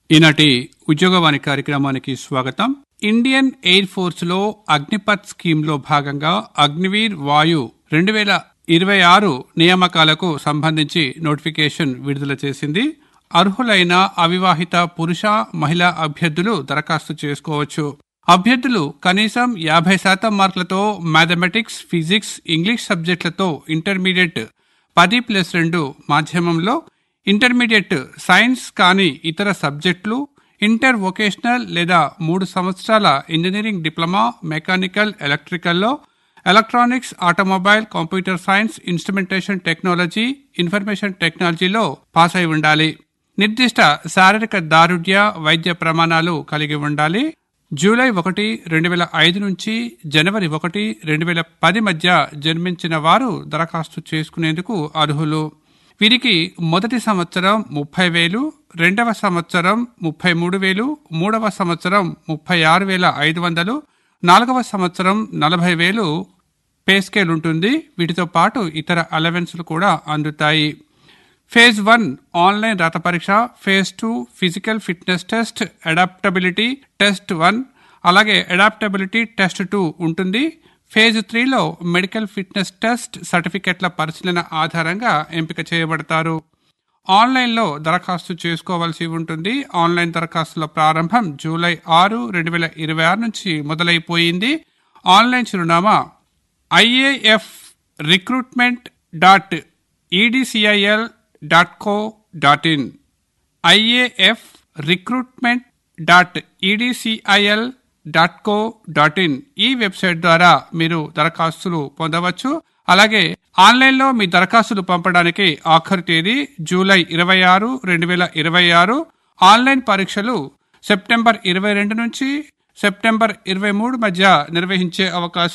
ఈనాటి ఉద్యోగవాణి కార్యక్రమానికి స్వాగతం ఇండియన్ ఎయిర్ ఫోర్స్ లో అగ్నిపత్ స్కీమ్ లో భాగంగా అగ్నివీర్ వాయు రెండు వేల ఇరవై ఆరు నియామకాలకు సంబంధించి నోటిఫికేషన్ విడుదల చేసింది అర్హులైన అవివాహిత పురుష మహిళా అభ్యర్థులు దరఖాస్తు చేసుకోవచ్చు అభ్యర్థులు కనీసం యాభై శాతం మార్కులతో మ్యాథమెటిక్స్ ఫిజిక్స్ ఇంగ్లీష్ సబ్జెక్టులతో ఇంటర్మీడియట్ పది ప్లస్ రెండు మాధ్యమంలో ఇంటర్మీడియట్ సైన్స్ కానీ ఇతర సబ్జెక్టులు ఇంటర్ వొకేషనల్ లేదా మూడు సంవత్సరాల ఇంజనీరింగ్ డిప్లొమా మెకానికల్ ఎలక్ట్రికల్లో electronics automobile computer science instrumentation technology information టెక్నాలజీలో పాస్ అయి ఉండాలి నిర్దిష్ట శారీరక దారుఢ్య వైద్య ప్రమాణాలు కలిగి ఉండాలి జూలై ఒకటి రెండు వేల ఐదు నుంచి జనవరి ఒకటి రెండు వేల పది మధ్య జన్మించిన వారు దరఖాస్తు చేసుకునేందుకు అర్హులు వీరికి మొదటి సంవత్సరం ముప్పై వేలు రెండవ సంవత్సరం ముప్పై మూడు వేలు మూడవ సంవత్సరం ముప్పై ఆరు వేల ఐదు వందలు నాలుగవ సంవత్సరం నలభై వేలు పే స్కేల్ ఉంటుంది వీటితో పాటు ఇతర అలవెన్స్లు కూడా అందుతాయి ఫేజ్ వన్ ఆన్లైన్ రాత పరీక్ష phase two physical fitness test adaptability test one అలాగే అడాప్టబిలిటీ టెస్ట్ టూ ఉంటుంది ఫేజ్ త్రీలో మెడికల్ ఫిట్నెస్ టెస్ట్ సర్టిఫికెట్ల పరిశీలన ఆధారంగా ఎంపిక చేయబడతారు ఆన్లైన్లో దరఖాస్తు చేసుకోవాల్సి ఉంటుంది ఆన్లైన్ దరఖాస్తుల ప్రారంభం జూలై ఆరు రెండు వేల ఇరవై ఆరు నుంచి మొదలైపోయింది ఆన్లైన్ చిరునామా IAF recruitment dot EDCIL dot co dot in IAF recruitment dot EDCIL dot co dot in ఈ వెబ్సైట్ ద్వారా మీరు దరఖాస్తులు పొందవచ్చు అలాగే ఆన్లైన్లో మీ దరఖాస్తులు పంపడానికి ఆఖరి తేదీ జూలై ఇరవై ఆరు రెండు వేల ఇరవై ఆరు ఆన్లైన్ పరీక్షలు సెప్టెంబర్ ఇరవై రెండు నుంచి సెప్టెంబర్ ఇరవై మూడు మధ్య నిర్వహించే అవకాశం